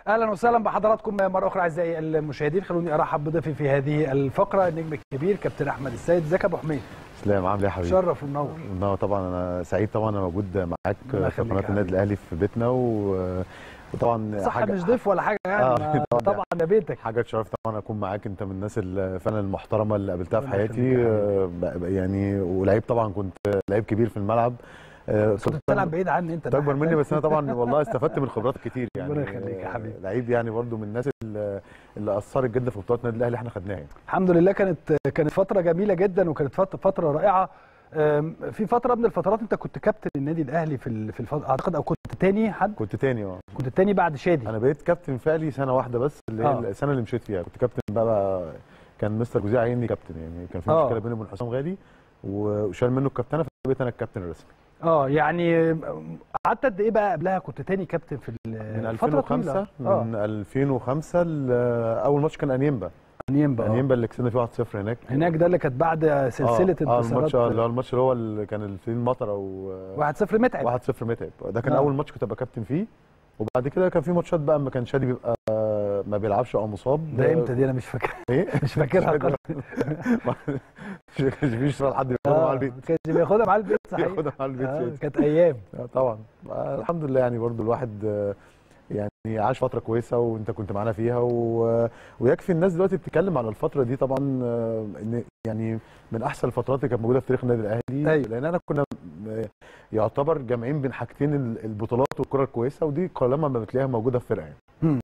اهلا وسهلا بحضراتكم مره اخرى اعزائي المشاهدين خلوني ارحب بضيفي في هذه الفقره النجم الكبير كابتن احمد السيد ازيك يا ابو حميد سلام عامل ايه يا حبيبي شرف ومنور منور طبعا انا سعيد طبعا انا موجود معاك الله في يخليك قناه يا النادي حبيبي. الاهلي في بيتنا و... وطبعا صح حاجه مش ضيف ولا حاجه يعني آه، ما- طبعاً. طبعا ده بيتك حاجه تشرف طبعا اكون معاك انت من الناس ال- فعلا المحترمه اللي قابلتها في ربنا يخليك حياتي يا آه، ب- ب- يعني ولعيب طبعا كنت لعيب كبير في الملعب آه، كنت بتلعب بعيد عني انت كنت اكبر مني بس انا طبعا والله استفدت من خبرات كتير يعني ربنا يخليك يا آه، حبيبي. لعيب يعني برضو من الناس اللي, اللي اثرت جدا في بطولات النادي الاهلي احنا خدناها يعني. الحمد لله كانت كانت فتره جميله جدا وكانت فت- فتره رائعه أم، في فتره من الفترات انت كنت كابتن النادي الاهلي في ال- في الفتره اعتقد او كنت تاني حد كنت تاني اه كنت تاني بعد شادي انا بقيت كابتن فعلي سنه واحده بس اللي هي آه. السنه اللي مشيت فيها كنت كابتن بقى, بقى كان مستر جوزيه عيني كابتن يعني كان في آه. مشكله بيني وبين حسام غالي و- وشال منه الكابتنه فبقيت انا الكابتن الرسمي اه يعني أم، قعدت قد ايه بقى قبلها كنت تاني كابتن في ال- من فترة 2005 طويلة. اه من 2005 ل- اول ماتش كان انيمبا انيمبا آه. انيمبا اللي كسبنا فيه 1-0 هناك هناك ده اللي كانت بعد سلسله اه, آه انتصارات الماتش آه، اللي هو الماتش اللي هو اللي كان فيه المطره و 1-0 متعب 1-0 متعب ده كان آه. اول ماتش كنت ابقى كابتن فيه وبعد كده كان في ماتشات بقى اما كان شادي بيبقى ما بيلعبش او مصاب ده امتى دي انا مش فاكر ايه مش فاكرها خالص. ما كانش فيش صراحه حد بياخدها مع آه، البيت ما كانش بياخدها مع البيت صحيح بياخدها مع البيت آه شادي. كانت ايام آه، طبعا آه، الحمد لله يعني برضو الواحد آه، يعني عاش فتره كويسه وانت كنت معانا فيها و... ويكفي الناس دلوقتي بتتكلم على الفتره دي طبعا آه، ان يعني من احسن الفترات اللي كانت موجوده في تاريخ النادي الاهلي أيوة. لان انا كنا آه، يعتبر جامعين بين حاجتين ال- البطولات والكره الكويسه ودي قلما ما بتلاقيها موجوده في فرقه يعني